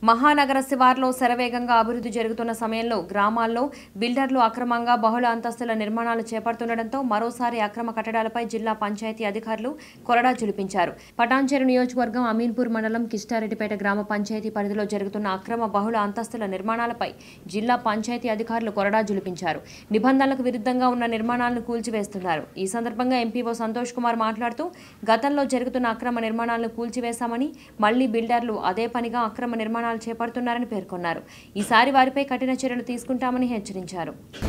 మహానగర శివార్లో శరవేగంగా అభివృద్ధి జరుగుతున్న సమయంలో గ్రామాల్లో బిల్డర్లు అక్రమంగా బహుళ అంతస్తుల నిర్మాణాలు చేపడుతుండటంతో మరోసారి అక్రమ కట్టడాలపై జిల్లా పంచాయతీ అధికారులు కొరడా జులిపించారు పటాన్చెరు నియోజకవర్గం అమీన్పూర్ మండలం కిష్టారెడ్డిపేట గ్రామ పంచాయతీ పరిధిలో జరుగుతున్న అక్రమ బహుళ అంతస్తుల నిర్మాణాలపై జిల్లా పంచాయతీ అధికారులు కొరడా జులిపించారు నిబంధనలకు విరుద్ధంగా ఉన్న నిర్మాణాలను కూల్చివేస్తున్నారు ఈ సందర్భంగా ఎంపీఓ సంతోష్ కుమార్ మాట్లాడుతూ గతంలో జరుగుతున్న అక్రమ నిర్మాణాలను కూల్చివేశామని మళ్లీ బిల్డర్లు అదే పనిగా అక్రమ నిర్మాణాలు చేపడుతున్నారని పేర్కొన్నారు ఈసారి వారిపై కఠిన చర్యలు తీసుకుంటామని హెచ్చరించారు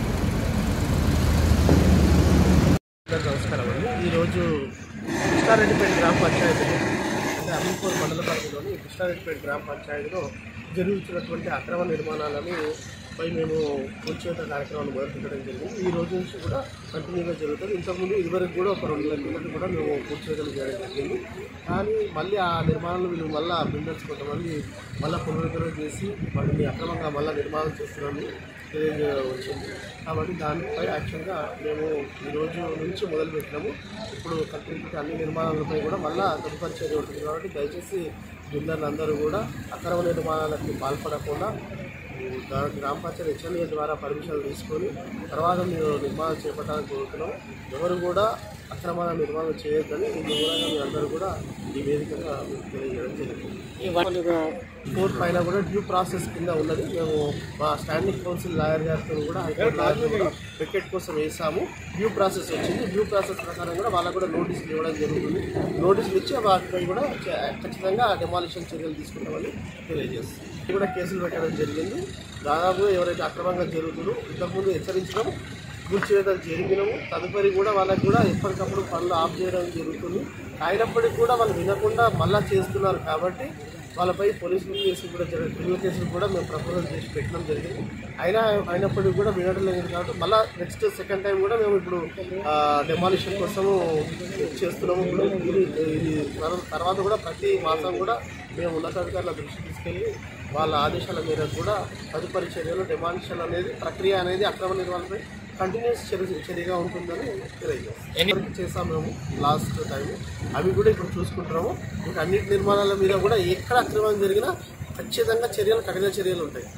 అందరికీ నమస్కారం అండి ఈరోజు కృష్ణారెడ్డిపేట గ్రామ పంచాయతీలో అంటే అమీన్పూర్ మండల పరిధిలోని కృష్ణారెడ్డిపేట గ్రామ పంచాయతీలో జరుగుతున్నటువంటి అక్రమ నిర్మాణాలను పై మేము కూల్చేత కార్యక్రమాన్ని మొదలుపెట్టడం జరిగింది ఈ రోజు నుంచి కూడా కంటిన్యూగా జరుగుతుంది ఇంతకుముందు ఇదివరకు కూడా ఒక రెండు నెలల కిందట కూడా మేము కూల్చేయడం చేయడం జరిగింది కానీ మళ్ళీ ఆ నిర్మాణాలు వీళ్ళు మళ్ళీ బిల్డర్స్ కొంతమంది మళ్ళీ పునరుద్ధరణ చేసి వాటిని అక్రమంగా మళ్ళీ నిర్మాణం చేస్తున్నారని తెలియజేయవచ్చింది కాబట్టి దానిపై యాక్చువల్గా మేము ఈ రోజు నుంచి మొదలుపెట్టినాము ఇప్పుడు కంప్లీట్గా అన్ని నిర్మాణాలపై కూడా మళ్ళీ తదుపరి చర్య ఉంటుంది కాబట్టి దయచేసి బిల్డర్లు అందరూ కూడా అక్రమ నిర్మాణాలకు పాల్పడకుండా గా- గ్రామ పంచాయతీ హెచ్ఎంఏ ద్వారా పర్మిషన్లు తీసుకొని తర్వాత మీరు నిర్మాణం చేపట్టాలని కోరుతున్నాం ఎవరు కూడా అక్రమాల నిర్మాణం చేయొద్దని ఈ విధంగా మీ అందరూ కూడా ఈ వేదికగా మీకు తెలియజేయడం జరిగింది కోర్టు పైన కూడా డ్యూ ప్రాసెస్ కింద ఉన్నది మేము మా స్టాండింగ్ కౌన్సిల్ లాయర్ గారితో కూడా హైకోర్టు లాయర్ కూడా వికెట్ కోసం వేసాము డ్యూ ప్రాసెస్ వచ్చింది డ్యూ ప్రాసెస్ ప్రకారం కూడా వాళ్ళకు కూడా నోటీసులు ఇవ్వడం జరుగుతుంది నోటీసులు ఇచ్చి వాటిపై కూడా చ- ఖచ్చితంగా డెమాలిషన్ చర్యలు తీసుకుంటామని తెలియజేస్తాం ఇది కూడా కేసులు పెట్టడం జరిగింది దాదాపు ఎవరైతే అక్రమంగా జరుగుతుందో ఇంతకుముందు హెచ్చరించడం కూల్చివేతలు జరిగినము తదుపరి కూడా వాళ్ళకి కూడా ఎప్పటికప్పుడు పనులు ఆఫ్ చేయడం జరుగుతుంది అయినప్పటికీ కూడా వాళ్ళు వినకుండా మళ్ళా చేస్తున్నారు కాబట్టి వాళ్ళపై పోలీసులు కేసులు కూడా జరిగింది క్రిమినల్ కేసులు కూడా మేము ప్రపోజల్ చేసి పెట్టడం జరిగింది అయినా అయినప్పటికీ కూడా వినడం లేదు కాబట్టి మళ్ళీ నెక్స్ట్ సెకండ్ టైం కూడా మేము ఇప్పుడు డెమాలిషన్ కోసము చేస్తున్నాము ఇప్పుడు ఇది ఇది తర్వా- తర్వాత కూడా ప్రతి మాసం కూడా మేము ఉన్నతాధికారుల దృష్టి తీసుకెళ్ళి వాళ్ళ ఆదేశాల మేరకు కూడా తదుపరి చర్యలు డెమాలిషన్ అనేది ప్రక్రియ అనేది అక్రమ నిర్వహణపై కంటిన్యూస్ చర్య చర్యగా ఉంటుందని తెలియజేస్తాం చేసాం మేము లాస్ట్ టైం అవి కూడా ఇప్పుడు చూసుకుంటున్నాము ఇంకా అన్నిటి నిర్మాణాల మీద కూడా ఎక్కడ అక్రమం జరిగినా ఖచ్చితంగా చర్యలు కఠిన చర్యలు ఉంటాయి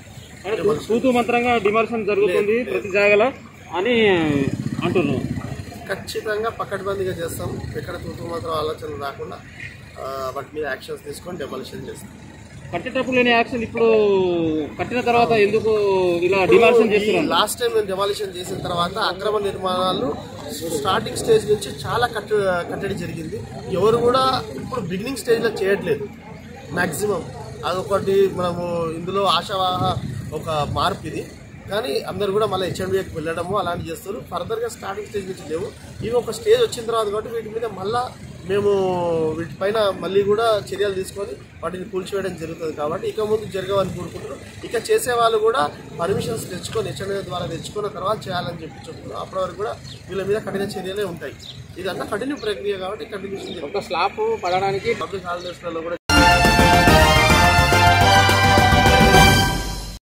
తూతు మంత్రంగా డిమార్షన్ జరుగుతుంది ప్రతి జాగల అని అంటున్నాను ఖచ్చితంగా పకడ్బందీగా చేస్తాం ఎక్కడ తూతు మాత్రం ఆలోచనలు రాకుండా ఆ, వాటి మీద యాక్షన్స్ తీసుకొని డెమాలిషన్ చేస్తాం కట్టేటప్పుడు లేని యాక్షన్ ఇప్పుడు కట్టిన తర్వాత ఎందుకు ఇలా డిమార్షన్ చేస్తున్నారు లాస్ట్ టైం మేము డెమాలిషన్ చేసిన తర్వాత అక్రమ నిర్మాణాలు స్టార్టింగ్ స్టేజ్ నుంచి చాలా కట్ట కట్టడి జరిగింది ఎవరు కూడా ఇప్పుడు బిగినింగ్ స్టేజ్లో చేయట్లేదు మ్యాక్సిమం అదొకటి మనము ఇందులో ఆశావాహ ఒక మార్పు ఇది కానీ అందరు కూడా మళ్ళీ హెచ్ఎండికి వెళ్ళడము అలాంటివి చేస్తారు ఫర్దర్గా స్టార్టింగ్ స్టేజ్ నుంచి లేవు ఇవి ఒక స్టేజ్ వచ్చిన తర్వాత కాబట్టి వీటి మీద మళ్ళా మేము వీటిపైన మళ్ళీ కూడా చర్యలు తీసుకొని వాటిని కూల్చివేయడం జరుగుతుంది కాబట్టి ఇక ముందు జరగవని కోరుకుంటున్నాం ఇక చేసే వాళ్ళు కూడా పర్మిషన్స్ తెచ్చుకొని హెచ్ఎండి ద్వారా తెచ్చుకున్న తర్వాత చేయాలని చెప్పి చెప్తున్నాం అప్పటి వరకు కూడా వీళ్ళ మీద కఠిన చర్యలే ఉంటాయి ఇదంతా కంటిన్యూ ప్రక్రియ కాబట్టి కంటిన్యూషన్ ఒక స్లాబ్ పడడానికి పబ్లిక్ హాలిడేస్లలో కూడా